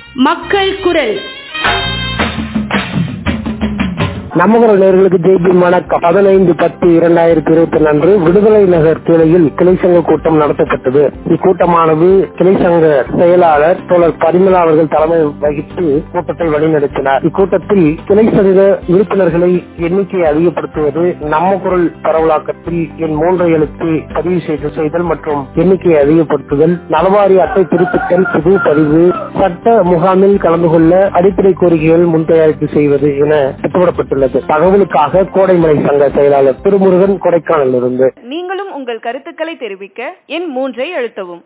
மக்கள் குரல் நமகர நேர்களுக்கு ஜெய்பி வணக்கம் பதினைந்து பத்து இரண்டாயிரத்தி இருபத்தி அன்று விடுதலை நகர் கிளையில் கிளை சங்க கூட்டம் நடத்தப்பட்டது இக்கூட்டமானது கிளை சங்க செயலாளர் தோழர் பரிமலா அவர்கள் தலைமை வகித்து கூட்டத்தை வழிநடத்தினார் இக்கூட்டத்தில் கிளை சங்க உறுப்பினர்களை எண்ணிக்கையை அதிகப்படுத்துவது நம்ம குரல் பரவலாக்கத்தில் என் மூன்றை எழுத்து பதிவு செய்து செய்தல் மற்றும் எண்ணிக்கையை அதிகப்படுத்துதல் நலவாரி அட்டை திருத்தல் புது பதிவு சட்ட முகாமில் கலந்து கொள்ள அடிப்படை கோரிக்கைகள் முன் தயாரிப்பு செய்வது என திட்டமிடப்பட்டுள்ளது தகவலுக்காக கோடைமலை சங்க செயலாளர் திருமுருகன் கொடைக்கானலிருந்து நீங்களும் உங்கள் கருத்துக்களை தெரிவிக்க எண் மூன்றை அழுத்தவும்